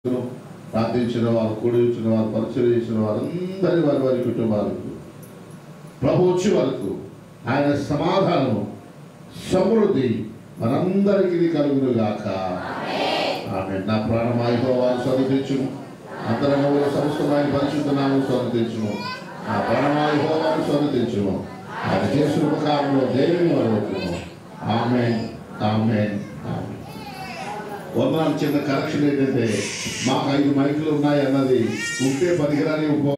ప్రార్థించిన వారు కూడి వచ్చిన వారు పరిచయం చేసిన వారందరి వారి వారి కుటుంబాలకు ప్రభు వచ్చే వరకు ఆయన సమాధానం సమృద్ధి మనందరికీ కలుగును గాక ఆమె నా ప్రాణమాయిపోవాలని స్వరతించును అంతరంగంలో సమస్తమైన పరిశుద్ధ నామం స్వరతించును నా ప్రాణమాయిపోవాలని స్వరతించును ఆయన చేసిన ఉపకారంలో దేవుని వరవచ్చును ఆమె ఆమె ఆమె వందనాలు చిన్న కరెక్షన్ ఏంటంటే మాకు ఐదు మైకులు ఉన్నాయి అన్నది ఉంటే పనికిరాని ఉప